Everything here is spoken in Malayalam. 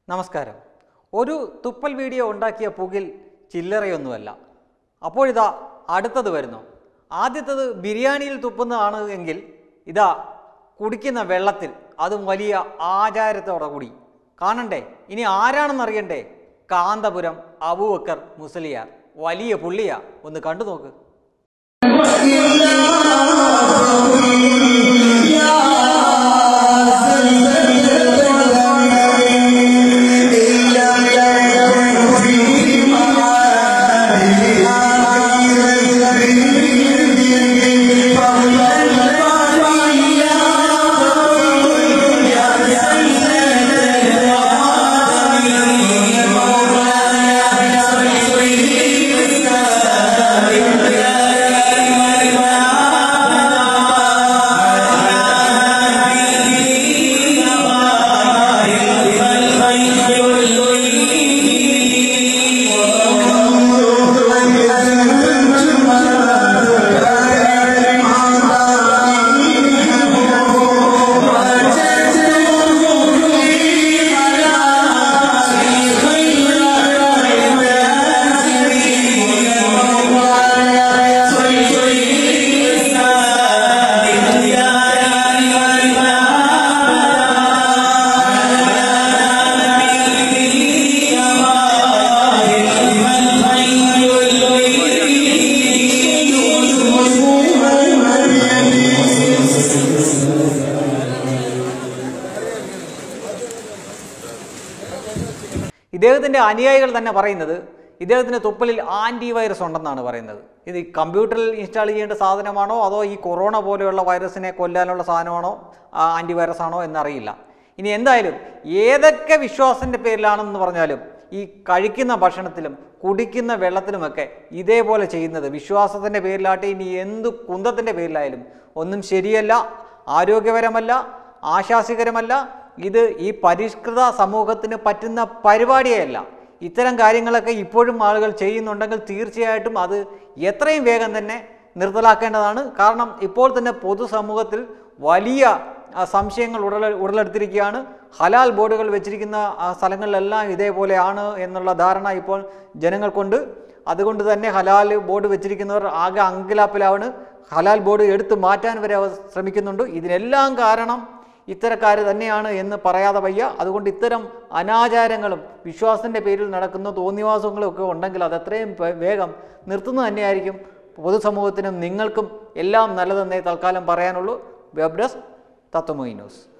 നമസ്കാരം ഒരു തുപ്പൽ വീഡിയോ ഉണ്ടാക്കിയ പുകിൽ ചില്ലറയൊന്നുമല്ല അപ്പോഴിതാ അടുത്തത് വരുന്നു ആദ്യത്തത് ബിരിയാണിയിൽ തുപ്പുന്നതാണ് എങ്കിൽ ഇതാ കുടിക്കുന്ന വെള്ളത്തിൽ അതും വലിയ ആചാരത്തോടെ കൂടി കാണണ്ടേ ഇനി ആരാണെന്ന് അറിയണ്ടേ കാന്തപുരം അബൂബക്കർ മുസ്ലിയാർ വലിയ പുള്ളിയാ ഒന്ന് കണ്ടു നോക്ക് ഇദ്ദേഹത്തിൻ്റെ അനുയായികൾ തന്നെ പറയുന്നത് ഇദ്ദേഹത്തിന് തുപ്പലിൽ ആൻറ്റി വൈറസ് ഉണ്ടെന്നാണ് പറയുന്നത് ഇത് ഈ കമ്പ്യൂട്ടറിൽ ഇൻസ്റ്റാൾ ചെയ്യേണ്ട സാധനമാണോ അതോ ഈ കൊറോണ പോലെയുള്ള വൈറസിനെ കൊല്ലാനുള്ള സാധനമാണോ ആൻറ്റി വൈറസ് ആണോ എന്നറിയില്ല ഇനി എന്തായാലും ഏതൊക്കെ വിശ്വാസത്തിൻ്റെ പേരിലാണെന്ന് പറഞ്ഞാലും ഈ കഴിക്കുന്ന ഭക്ഷണത്തിലും കുടിക്കുന്ന വെള്ളത്തിലുമൊക്കെ ഇതേപോലെ ചെയ്യുന്നത് വിശ്വാസത്തിൻ്റെ പേരിലാട്ടെ ഇനി എന്ത് കുന്തത്തിൻ്റെ പേരിലായാലും ഒന്നും ശരിയല്ല ആരോഗ്യപരമല്ല ആശാസ്യകരമല്ല ഇത് ഈ പരിഷ്കൃത സമൂഹത്തിന് പറ്റുന്ന പരിപാടിയല്ല ഇത്തരം കാര്യങ്ങളൊക്കെ ഇപ്പോഴും ആളുകൾ ചെയ്യുന്നുണ്ടെങ്കിൽ തീർച്ചയായിട്ടും അത് എത്രയും വേഗം തന്നെ നിർത്തലാക്കേണ്ടതാണ് കാരണം ഇപ്പോൾ തന്നെ പൊതുസമൂഹത്തിൽ വലിയ ആ, സംശയങ്ങൾ ഉടല ഉടലെടുത്തിരിക്കുകയാണ് ഹലാൽ ബോർഡുകൾ വെച്ചിരിക്കുന്ന ആ സ്ഥലങ്ങളിലെല്ലാം ഇതേപോലെയാണ് എന്നുള്ള ധാരണ ഇപ്പോൾ ജനങ്ങൾക്കുണ്ട് അതുകൊണ്ട് തന്നെ ഹലാൽ ബോർഡ് വെച്ചിരിക്കുന്നവർ ആകെ അങ്കലാപ്പിലാണ് ഹലാൽ ബോർഡ് എടുത്തു മാറ്റാൻ വരെ അവർ ശ്രമിക്കുന്നുണ്ട് ഇതിനെല്ലാം കാരണം ഇത്തരക്കാർ തന്നെയാണ് എന്ന് പറയാതെ വയ്യ അതുകൊണ്ട് ഇത്തരം അനാചാരങ്ങളും വിശ്വാസത്തിൻ്റെ പേരിൽ നടക്കുന്ന തോന്നിവാസങ്ങളും ഒക്കെ ഉണ്ടെങ്കിൽ അത് എത്രയും വേ- വേഗം നിർത്തുന്നത് തന്നെയായിരിക്കും പൊതുസമൂഹത്തിനും നിങ്ങൾക്കും എല്ലാം നല്ലതെന്നേ തൽക്കാലം പറയാനുള്ളൂ വെബ് ഡെസ്ക് തത്വമൊഴി ന്യൂസ്